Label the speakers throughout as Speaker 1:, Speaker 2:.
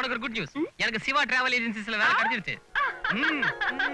Speaker 1: உனக்கு ஒரு good news எனக்கு சிவா டிராவல் ஏஜென்சிஸ்ல வேலை கிடைச்சிருச்சு ம்.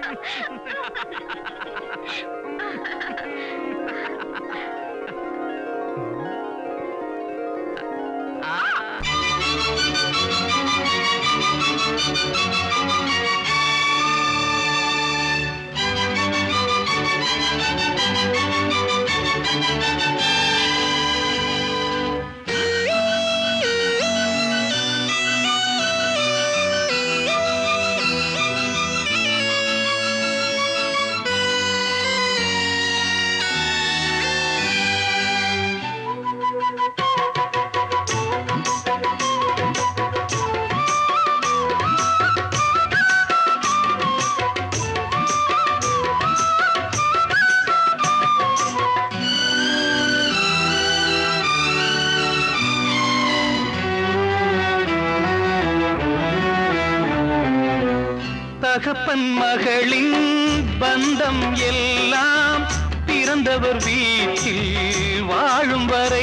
Speaker 2: தகப்பன் மகளின் பந்தம் எல்லாம் பிறந்தவர் வீட்டில் வாழும் வரை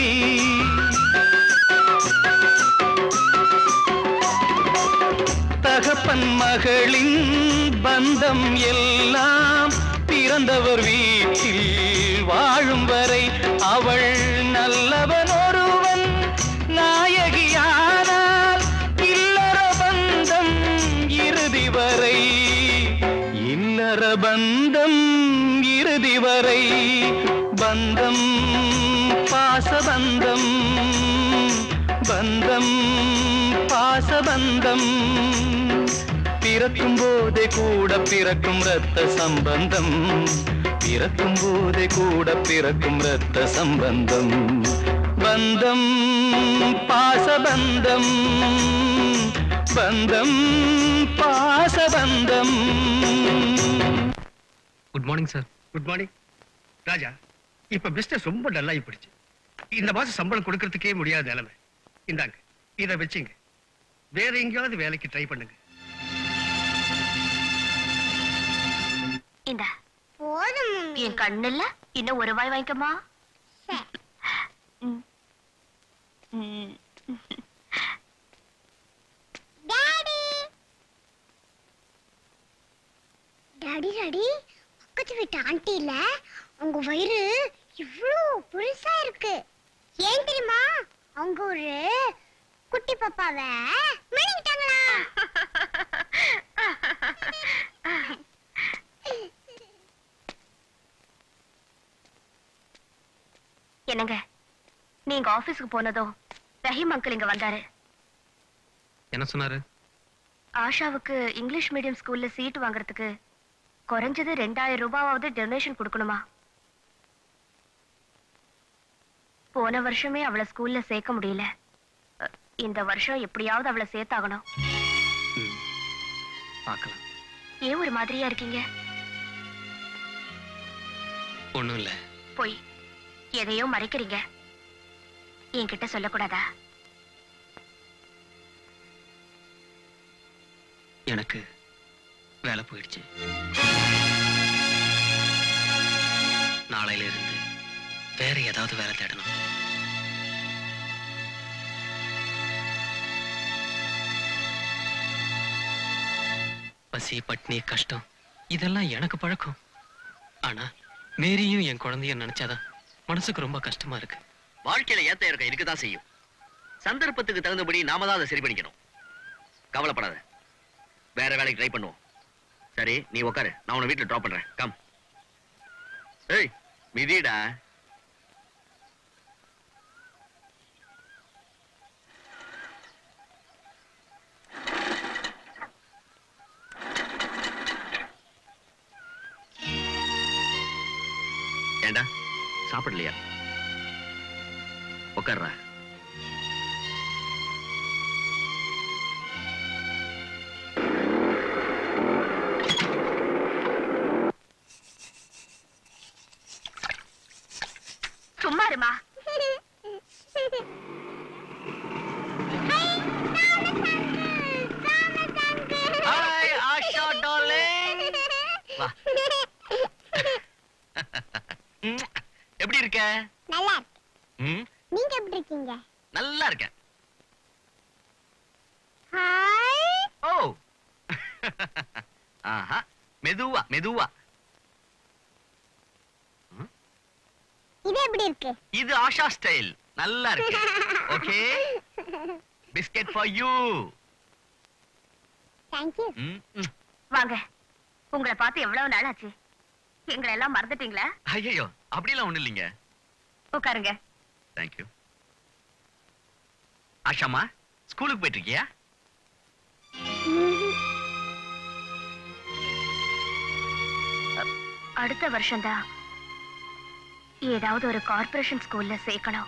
Speaker 2: தகப்பன் மகளின் பந்தம் எல்லாம் பிறந்தவர் வீட்டில் வாழும் வரை அவள் நல்லவன் ஒருவன் நாயகியானால் இல்லற பந்தம் இறுதி வரை இல்லற பந்தம் இறுதி வரை பந்தம் பாசபந்தம் பந்தம் பாசபந்தம் பிறக்கும் போதே கூட பிறக்கும் ரத்த சம்பந்தம் பிறக்கும் போதே கூட பிறக்கும் ரத்த சம்பந்தம் பந்தம் பாசபந்தம் பந்தம் பாசபந்தம்
Speaker 1: good morning sir
Speaker 3: good morning Raja இப்ப பிசினஸ் ரொம்ப டல்லாகி போயிடுச்சு இந்த மாசம் சம்பளம் கொடுக்கறதுக்கே முடியாத நிலைமை இந்தாங்க இதை வச்சுங்க வேற எங்கேயாவது வேலைக்கு ட்ரை பண்ணுங்க
Speaker 4: இந்த
Speaker 5: போதும்
Speaker 4: என் கண்ணு இல்ல இன்னும் ஒரு வாய் வாங்கிக்கமா ம். ம்.
Speaker 5: டாடி டாடி டாடி பக்கத்து வீட்டு ஆண்டி இல்ல அவங்க வயிறு இவ்ளோ பெருசா இருக்கு ஏன் தெரியுமா அவங்க ஒரு குட்டி பாப்பாவை மணிக்கிட்டாங்களா
Speaker 4: என்னங்க நீங்க ஆபீஸ்க்கு போனதும் ரஹீம் அங்கிள் இங்க வந்தாரு
Speaker 1: என்ன சொன்னாரு
Speaker 4: ஆஷாவுக்கு இங்கிலீஷ் மீடியம் ஸ்கூல்ல சீட் வாங்குறதுக்கு குறைஞ்சது ரெண்டாயிரம் ரூபாவது டொனேஷன் கொடுக்கணுமா போன வருஷமே அவளை ஸ்கூல்ல சேர்க்க முடியல அ, இந்த வருஷம் எப்படியாவது அவளை சேர்த்தாகணும்
Speaker 1: ம். பார்க்கலாம்
Speaker 4: ஏன் ஒரு மாதிரியா இருக்கீங்க
Speaker 1: ஒண்ணும் இல்ல
Speaker 4: போய் எதையோ மறைக்கிறீங்க என்கிட்ட சொல்லக்கூடாதா
Speaker 1: எனக்கு வேலை போயிடுச்சு நாளையில இருந்து வேற ஏதாவது வேலை தேடணும் பசி பட்னி கஷ்டம் இதெல்லாம் எனக்கு பழக்கம் ஆனா மேரியும் என் குழந்தையும் நினைச்சாதான் மனசுக்கு ரொம்ப கஷ்டமா இருக்கு
Speaker 6: வாழ்க்கையில ஏத்த இருக்க இருக்கதான் செய்யும் சந்தர்ப்பத்துக்கு தகுந்தபடி நாம தான் அதை சரி பண்ணிக்கணும் கவலைப்படாத வேற வேலைக்கு ட்ரை பண்ணுவோம் சரி நீ உட்காரு நான் உன்னை வீட்டுல ட்ராப் பண்றேன் கம் ஏய் மிதிடா ஏண்டா சாப்பிடலையா உட்கார்றா
Speaker 4: சும்மா இருமா
Speaker 6: ஹாய் ஆஷா டார்லிங் வா ம், எப்படி இருக்க
Speaker 5: நல்லா இருக்கு
Speaker 6: ம்
Speaker 5: நீங்க எப்படி இருக்கீங்க
Speaker 6: ஆஹா மெதுவா மெதுவா
Speaker 5: இது எப்படி இருக்கு
Speaker 6: இது ஆஷா ஸ்டைல் நல்லா இருக்கு okay biscuit for you
Speaker 5: thank you
Speaker 4: வாங்க உங்களை பார்த்து எவ்வளவு நாள் ஆச்சு எங்களை எல்லாம் மறந்துட்டீங்களா
Speaker 6: ஐயோ அப்படிலாம் ஒண்ணு இல்லைங்க
Speaker 4: உட்காருங்க
Speaker 6: தேங்க்யூ ஆஷாமா ஸ்கூலுக்கு போயிட்டு இருக்கியா
Speaker 4: அடுத்த வருஷம்தான் ஏதாவது ஒரு கார்ப்பரேஷன் ஸ்கூல்ல சேர்க்கணும்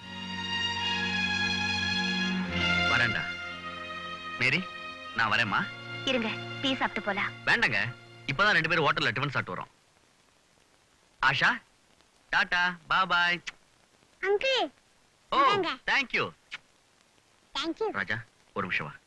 Speaker 6: வரேன்டா மேரி நான் வரேம்மா
Speaker 4: இருங்க டீ சாப்பிட்டு போலாம்
Speaker 6: வேண்டாங்க இப்பதான் ரெண்டு பேரும் ஹோட்டல்ல டிஃபன் சாப்பிட்டு வரோம் ஆஷா டாடா பா பாய்
Speaker 5: அங்கிள்
Speaker 6: ஓ
Speaker 5: இந்தாங்க.
Speaker 6: தேங்க்யூ
Speaker 5: தேங்க்யூ
Speaker 6: ராஜா ஒரு நிமிஷம் வா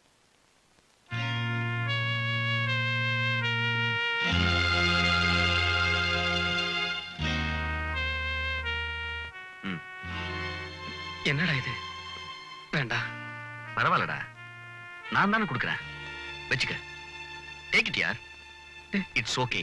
Speaker 6: ம்
Speaker 1: என்னடா இது வேண்டாம்
Speaker 6: பரவாயில்லடா நான் தானே கொடுக்குறேன் வச்சுக்க டேக் இட் யார் இட்ஸ் ஓகே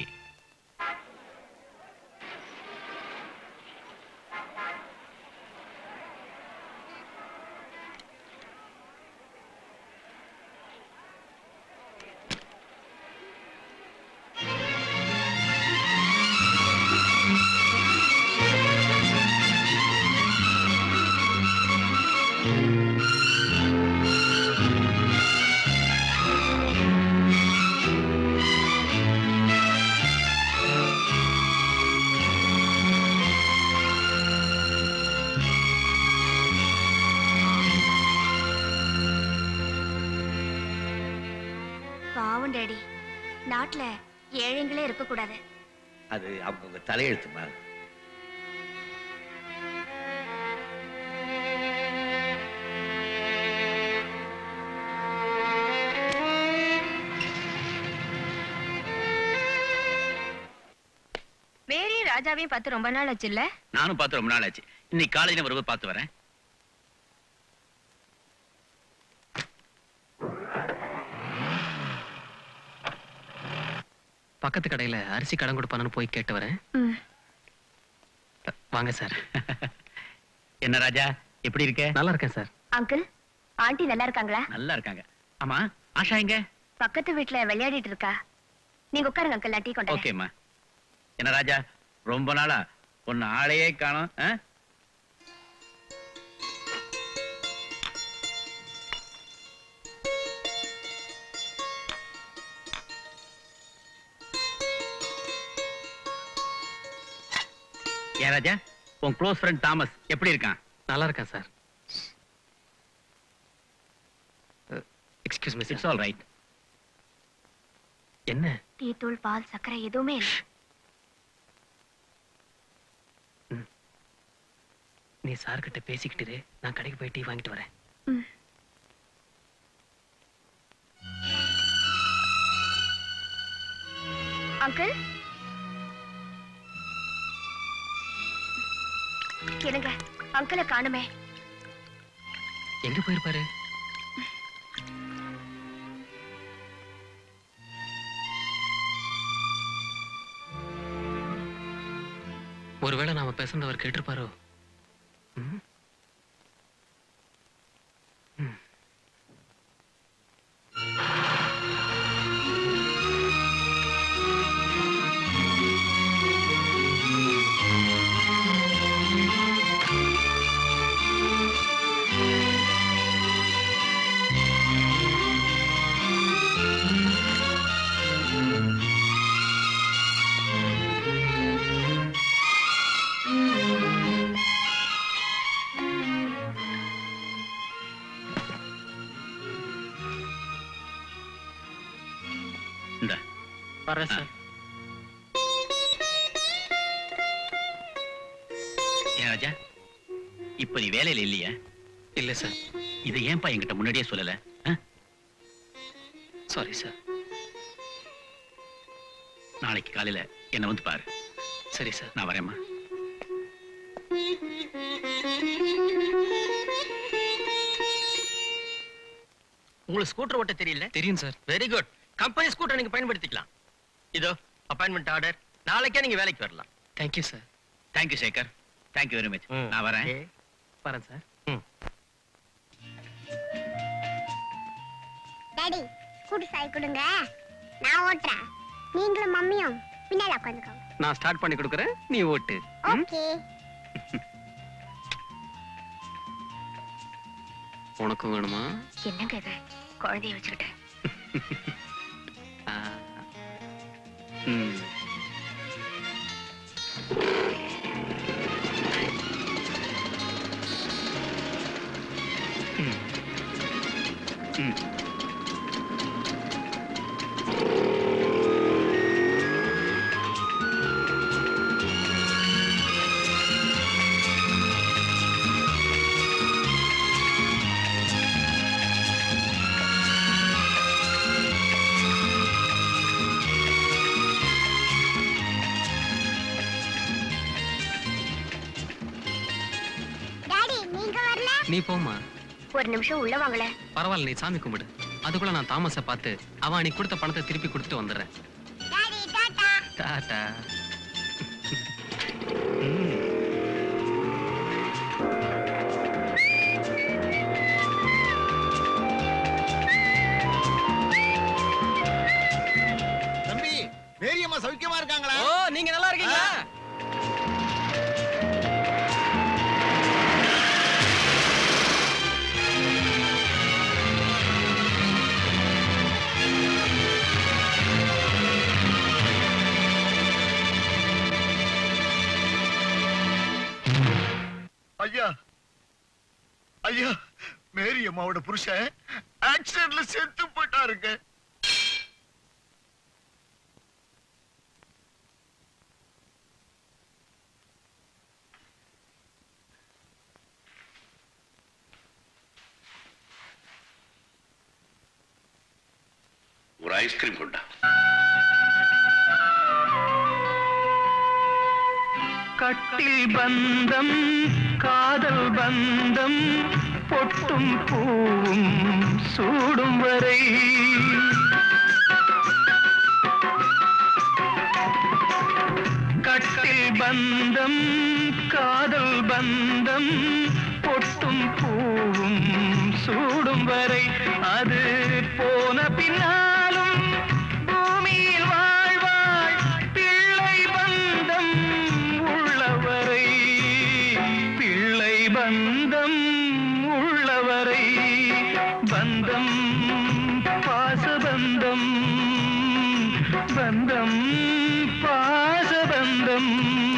Speaker 4: பாவம் டேடி நாட்டுல ஏழைங்களே இருக்க கூடாது
Speaker 7: அது அவங்க தலையெழுத்துமா
Speaker 4: மேரியும் ராஜாவையும் பார்த்து ரொம்ப நாள் ஆச்சு இல்ல
Speaker 8: நானும் பார்த்து ரொம்ப நாள் ஆச்சு இன்னைக்கு காலையில வரும்போது பார்த்து வரேன்
Speaker 1: பக்கத்து கடையில அரிசி கடன் கொடுப்பானு போய் கேட்டு வரேன்
Speaker 4: ம்.
Speaker 1: வாங்க சார்
Speaker 8: என்ன ராஜா எப்படி இருக்க
Speaker 1: நல்லா இருக்கேன் சார்
Speaker 4: அங்கிள் ஆண்டி நல்லா இருக்காங்களா
Speaker 8: நல்லா இருக்காங்க ஆமா ஆஷா எங்க
Speaker 4: பக்கத்து வீட்ல விளையாடிட்டு இருக்கா நீங்க உட்காருங்க அங்கிள் நான் டீ கொண்டு வரேன்.
Speaker 8: ஓகேம்மா என்ன ராஜா ரொம்ப நாளா உன்னை ஆளையே காணோம் ஆ? ஏன் ராஜா உன் க்ளோஸ் ஃப்ரெண்ட் தாமஸ் எப்படி இருக்கான்
Speaker 1: நல்லா இருக்கேன் sir excuse me
Speaker 8: it's all right
Speaker 1: என்ன
Speaker 4: டீ தூள் பால் சர்க்கரை எதுவுமே இல்ல
Speaker 1: நீ சார் கிட்ட பேசிக்கிட்டு இரு. நான் கடைக்கு போய் டீ வாங்கிட்டு வரேன்
Speaker 4: ம். அங்கிள் என்னங்க அங்கிளை காணுமே
Speaker 1: எங்க போயிருப்பாரு ஒருவேளை நாம பேசுனது அவர் கேட்டிருப்பாரோ ம்? ம்.
Speaker 8: இந்த
Speaker 1: வரேன் சார்
Speaker 8: ஏன் ராஜா இப்ப நீ வேலையில இல்லையா
Speaker 1: இல்ல சார்
Speaker 8: இதை ஏன்பா என்கிட்ட முன்னாடியே சொல்லல ஆ?
Speaker 1: சாரி சார்
Speaker 8: நாளைக்கு காலையில என்ன வந்து பாரு
Speaker 1: சரி சார்
Speaker 8: நான் வரேம்மா
Speaker 6: உங்களுக்கு ஸ்கூட்டர் ஓட்ட தெரியல
Speaker 1: தெரியும் sir
Speaker 6: very good
Speaker 9: company scooter நீங்க பயன்படுத்திக்கலாம் இதோ அப்பாயின்மெண்ட் ஆர்டர் நாளைக்கே நீங்க வேலைக்கு வரலாம்
Speaker 1: thank you sir
Speaker 8: thank you Shekhar thank you very much
Speaker 9: hmm.
Speaker 8: நான் வரேன்
Speaker 9: Okay.
Speaker 1: வரேன் சார்
Speaker 5: டாடி ஸ்கூட்டர் சாய் கொடுங்க நான் ஓட்டுறேன் நீங்களும் மம்மியும் பின்னால உட்காந்துக்கோங்க
Speaker 1: நான் ஸ்டார்ட் பண்ணி கொடுக்குறேன் நீ ஓட்டு ம்?
Speaker 5: ஓகே
Speaker 1: உனக்கும் வேணுமா
Speaker 4: என்னங்க இது குழந்தைய வச்சுக்கிட்டு
Speaker 1: ஆ. ம். ம். ம்.
Speaker 5: டாடி நீங்க வரல
Speaker 1: நீ போம்மா
Speaker 4: ஒரு நிமிஷம் உள்ள வாங்களே
Speaker 1: பரவாயில்ல நீ சாமி கும்பிடு அதுக்குள்ள நான் தாமஸை பார்த்து அவன் அன்னைக்கு கொடுத்த பணத்தை திருப்பி கொடுத்துட்டு வந்துடுறேன்
Speaker 5: டாடி டாடா
Speaker 1: டாடா ம்.
Speaker 10: தம்பி மேரியம்மா சௌக்கியமா இருக்காங்களா
Speaker 9: ஓ நீங்க நல்லா இருக்கீங்களா
Speaker 10: ஐயா ஐயா மேரியம்மாவோட புருஷன் ஆக்சிடென்ட்ல செத்து போயிட்டாருங்க
Speaker 11: ஒரு ஐஸ்கிரீம் கொண்டா
Speaker 2: கட்டில் பந்தம் காதல் பந்தம் பொட்டும் பூவும் சூடும் வரை கட்டில் பந்தம் காதல் பந்தம் பொட்டும் பூவும் சூடும் வரை அது போன பின்னாலும் பூமியில் வாழ்வாள் பிள்ளை பந்தம் உள்ளவரை பிள்ளை பந்தம் உள்ளவரை பந்தம் பாசபந்தம் பந்தம் பாசபந்தம்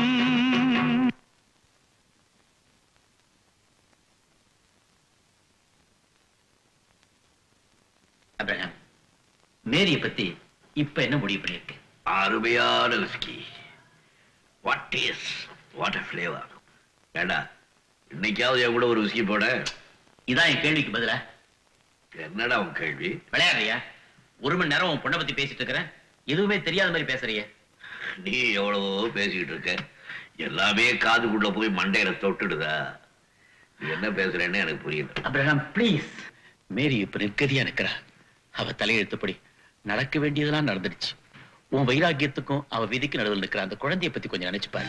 Speaker 8: அப்ரஹாம் மேரிய பத்தி இப்ப என்ன முடிவு பண்ணிருக்கு
Speaker 11: அருமையான whisky what taste what a flavour ஏண்டா இன்னைக்காவது என் கூட ஒரு விஸ்கி போட
Speaker 8: இதான் என் கேள்விக்கு பதிலா
Speaker 11: என்னடா உன் கேள்வி
Speaker 8: விளையாடுறியா ஒரு மணி நேரம் உன் பொண்ணை பத்தி பேசிட்டு இருக்கிறேன் எதுவுமே தெரியாத மாதிரி பேசுறியே
Speaker 11: நீ எவ்வளவோ பேசிக்கிட்டு இருக்க எல்லாமே காதுக்குள்ள போய் மண்டையில தொட்டுடுதா நீ என்ன பேசுறேன்னு எனக்கு புரியல
Speaker 8: அப்ரஹாம் ப்ளீஸ் மேரி இப்ப நிற்கதியா நிக்கிறா அவ தலையெழுத்துப்படி நடக்க வேண்டியதெல்லாம் நடந்துடுச்சு உன் வைராக்கியத்துக்கும் அவ விதிக்கு நடுவில் நிக்கிற அந்த குழந்தைய பத்தி கொஞ்சம் நினைச்சு பாரு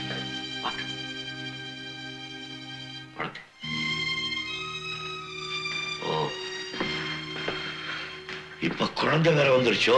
Speaker 11: வணக்கம். ஓ இப்ப குழந்தை வேற வந்துருச்சோ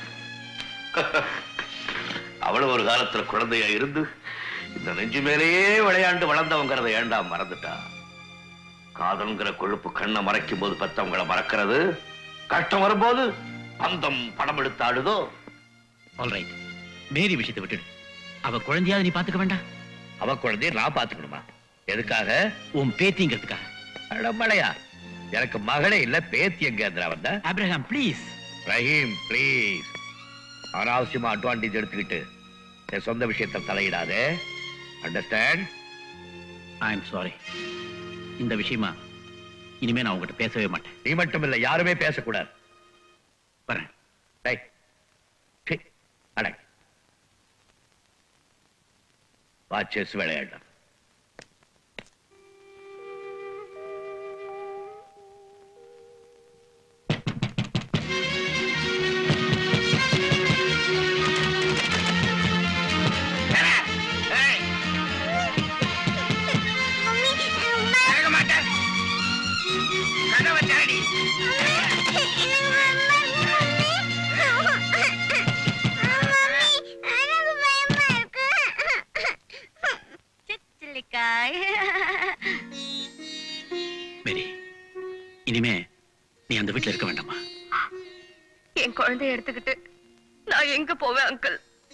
Speaker 11: அவ்வளவு ஒரு காலத்துல குழந்தையா இருந்து இந்த நெஞ்சு மேலேயே விளையாண்டு வளர்ந்தவங்கிறத ஏண்டா மறந்துட்டா காதல்ங்கிற கொழுப்பு கண்ணை மறைக்கும் போது பெத்தவங்களை மறக்கிறது கஷ்டம் வரும்போது பந்தம் படம் எடுத்து ஆடுதோ
Speaker 8: ஆல்ரைட் மேரி விஷயத்தை விட்டுடு அவ குழந்தையாவது நீ பாத்துக்க வேண்டாம்
Speaker 11: அவ குழந்தைய நான் பாத்துக்கணுமா எதுக்காக
Speaker 8: உன் பேத்திங்கிறதுக்காக
Speaker 11: அடமலையா எனக்கு மகளே இல்ல பேத்தி எங்க வந்த
Speaker 8: அப்ரஹாம் ப்ளீஸ்
Speaker 11: ரஹீம் ப்ளீஸ் அனாவசியமா அட்வான்டேஜ் எடுத்துக்கிட்டு என் சொந்த விஷயத்தை தலையிடாதே அண்டர்ஸ்டாண்ட்
Speaker 8: ஐ எம் சாரி இந்த விஷயமா இனிமே நான் உங்ககிட்ட பேசவே மாட்டேன்
Speaker 11: நீ மட்டும் இல்ல யாருமே பேசக்கூடாது
Speaker 8: வரேன்
Speaker 11: டேய் சீ, அடே வா செஸ் விளையாடலாம்
Speaker 8: நீ அந்த வீட்டுல இருக்க வேண்டாமா
Speaker 4: என் குழந்தைய எடுத்துக்கிட்டு நான் எங்க போவேன் அங்கிள்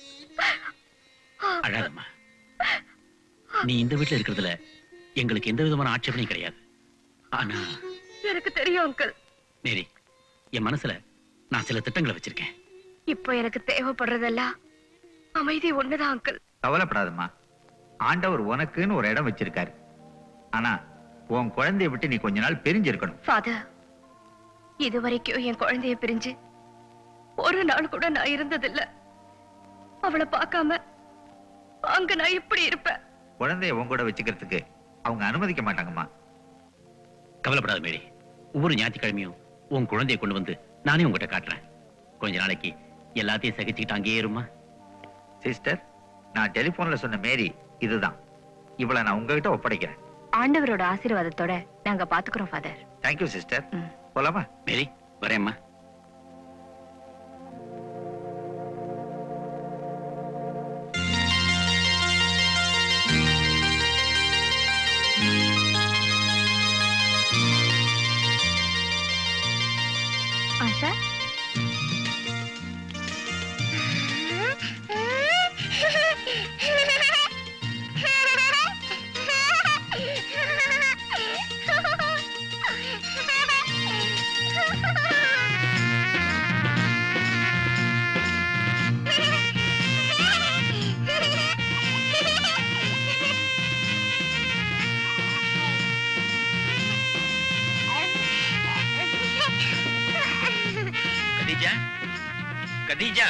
Speaker 8: அழாதம்மா நீ இந்த வீட்டுல இருக்கிறதுல எங்களுக்கு எந்த விதமான ஆட்சேபனையும் கிடையாது ஆனா
Speaker 4: எனக்கு தெரியும் அங்கிள்
Speaker 8: மேரி என் மனசுல நான் சில திட்டங்களை வச்சிருக்கேன்
Speaker 4: இப்போ எனக்கு தேவைப்படுறதெல்லாம் அமைதி ஒண்ணுதான் அங்கிள்
Speaker 12: கவலைப்படாதம்மா ஆண்டவர் உனக்குன்னு ஒரு இடம் வச்சிருக்காரு ஆனா உன் குழந்தைய விட்டு நீ கொஞ்ச நாள் பிரிஞ்சிருக்கணும்
Speaker 4: ஃபாதர் இது வரைக்கும் என் குழந்தைய பிரிஞ்சு ஒரு நாள் கூட நான் இருந்ததில்ல அவளை பார்க்காம அங்க நான் இப்படி இருப்பேன்
Speaker 12: குழந்தைய உன் கூட வச்சுக்கிறதுக்கு அவங்க அனுமதிக்க மாட்டாங்கம்மா
Speaker 8: கவலைப்படாத மேரி ஒவ்வொரு ஞாயிற்றுக்கிழமையும் உன் குழந்தையை கொண்டு வந்து நானே உங்ககிட்ட காட்டுறேன் கொஞ்ச நாளைக்கு எல்லாத்தையும் சகிச்சுக்கிட்டு அங்கேயே இருமா
Speaker 12: சிஸ்டர் நான் டெலிபோன்ல சொன்ன மேரி இதுதான் இவளை நான் உங்ககிட்ட ஒப்படைக்கிறேன்
Speaker 4: ஆண்டவரோட ஆசீர்வாதத்தோட நாங்க பாத்துக்கிறோம் ஃபாதர்
Speaker 12: தேங்க்யூ சிஸ்டர் போலாமா
Speaker 8: மேரி வரேம்மா
Speaker 4: ஆஷா
Speaker 8: கதீஜா கதீஜா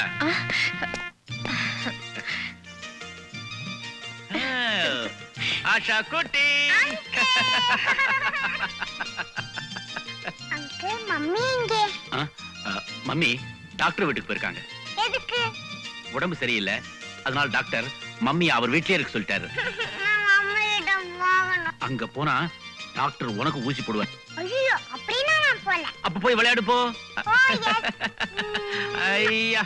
Speaker 8: ஆஷா குட்டி
Speaker 5: அங்கிள் மம்மி இங்கே
Speaker 8: ஆ, ஆ, மம்மி டாக்டர் வீட்டுக்கு போயிருக்காங்க
Speaker 5: எதுக்கு
Speaker 8: உடம்பு சரியில்லை அதனால டாக்டர் மம்மி அவர் வீட்லயே இருக்க சொல்லிட்டாரு
Speaker 5: நான் மம்மியிடம் போகணும்
Speaker 8: அங்க போனா டாக்டர் உனக்கு ஊசி போடுவார்
Speaker 5: ஐயோ அப்படின்னா நான் போல
Speaker 8: அப்ப போய் விளையாடு போ
Speaker 5: ஓ எஸ்
Speaker 8: ஐயா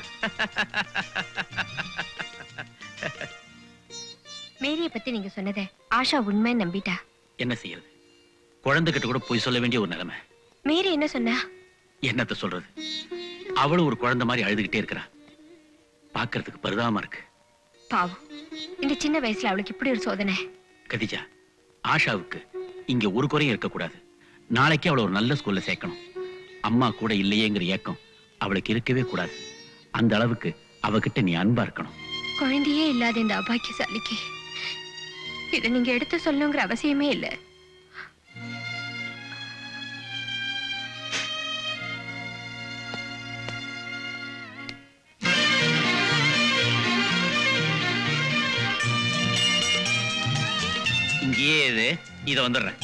Speaker 4: மேரிய பத்தி நீங்க சொன்னதை ஆஷா உண்மை நம்பிட்டா
Speaker 8: என்ன செய்யறது குழந்தைகிட்ட கூட போய் சொல்ல வேண்டிய ஒரு நிலைமை
Speaker 4: மேரி என்ன சொன்னா
Speaker 8: என்னத்த சொல்றது அவளும் ஒரு குழந்தை மாதிரி அழுதுகிட்டே இருக்கிறா பாக்குறதுக்கு பரிதாபமா இருக்கு
Speaker 4: பாவம் இந்த சின்ன வயசுல அவளுக்கு இப்படி ஒரு சோதனை
Speaker 8: கதிஜா ஆஷாவுக்கு இங்க ஒரு குறையும் இருக்கக்கூடாது நாளைக்கு அவளை ஒரு நல்ல ஸ்கூல்ல சேர்க்கணும் அம்மா கூட இல்லையேங்கிற ஏக்கம் அவளுக்கு இருக்கவே கூடாது அந்த அளவுக்கு அவகிட்ட நீ அன்பா இருக்கணும்
Speaker 4: குழந்தையே இல்லாத இந்த அபாக்கியசாலிக்கு இதை நீங்க எடுத்து சொல்லணுங்கிற அவசியமே இல்லை
Speaker 8: இங்கேயே இது இத வந்துடுறேன்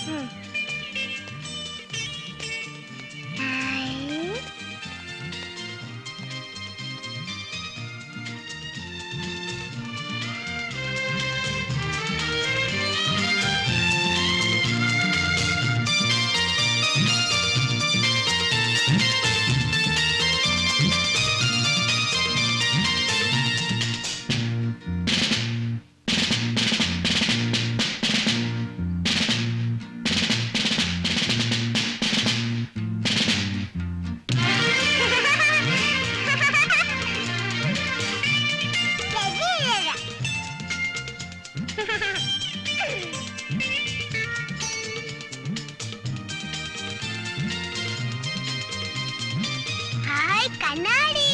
Speaker 5: ஹாய் கண்ணாடி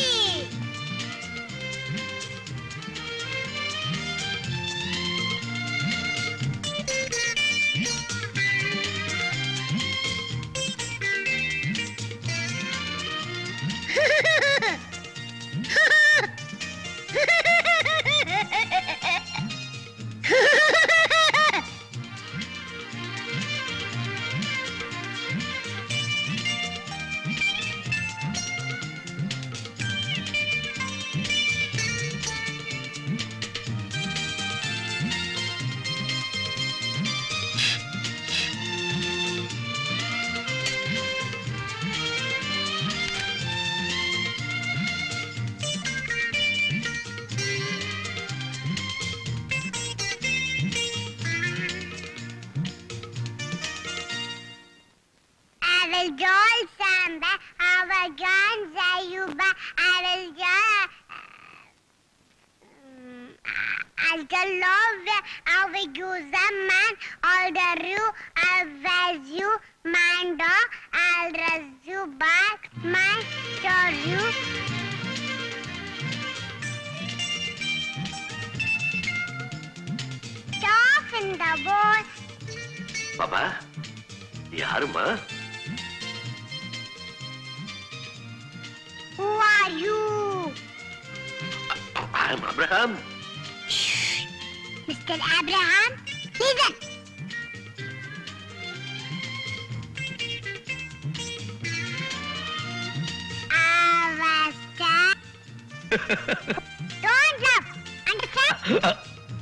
Speaker 5: I will join Samba again say you but I will just I'll the love I will use a man all the you I'll raise you man dog I'll raise you back my store you Stop in the boat
Speaker 11: பாப்பா யாருமா
Speaker 5: Who are you?
Speaker 11: I'm Abraham.
Speaker 5: Mr. Abraham, listen. Avasta. Don't laugh. Understand?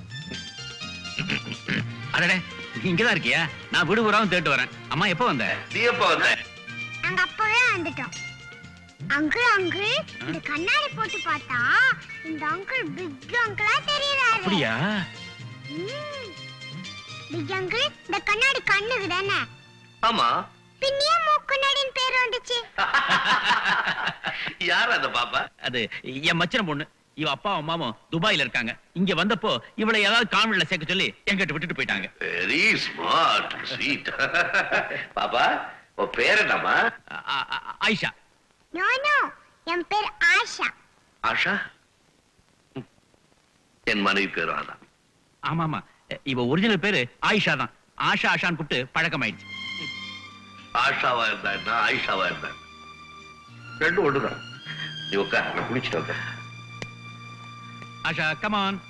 Speaker 8: அடடே இங்கதான் இருக்கியா நான் வீடு பூராவும் தேட்டு வரேன் அம்மா எப்போ வந்த
Speaker 11: நீ எப்ப வந்த
Speaker 5: நாங்க அப்பவே வந்துட்டோம் அங்கிள் அங்கிள் இந்த கண்ணாடி போட்டு பார்த்தா இந்த அங்கிள் பிக் அங்கிளா தெரியறாரு
Speaker 8: அப்படியா
Speaker 5: பிக் அங்கிள் இந்த கண்ணாடி கண்ணுக்கு தானே
Speaker 11: ஆமா
Speaker 5: பின்னியே மூக்குண்ணாடின்னு பேர் வந்துச்சு
Speaker 11: யார் அந்த பாப்பா
Speaker 8: அது என் மச்சன பொண்ணு இவ அப்பா அம்மாவும் துபாயில இருக்காங்க இங்க வந்தப்போ இவளை ஏதாவது கான்வென்ட்ல சேர்க்க சொல்லி எங்கிட்ட விட்டுட்டு போயிட்டாங்க
Speaker 11: வெரி ஸ்மார்ட் ஸ்வீட் பாப்பா உன் பேர் என்னம்மா
Speaker 8: ஆயிஷா
Speaker 5: நோ நோ என் பேர் ஆஷா
Speaker 11: ஆஷா ம். என் மனைவி பேரும் அதான்
Speaker 8: ஆமா ஆமா இவ ஒரிஜினல் பேரு ஆயிஷா தான் ஆஷா ஆஷான்னு கூப்பிட்டு பழக்கமாயிடுச்சு
Speaker 11: ஆஷாவா இருந்தா என்ன ஆயிஷாவா இருந்தா என்ன? ரெண்டும் ஒண்ணுதான் நீ உட்கார் நான் குளிச்சுட்டு உட்கார்
Speaker 8: ஆஷா கமான்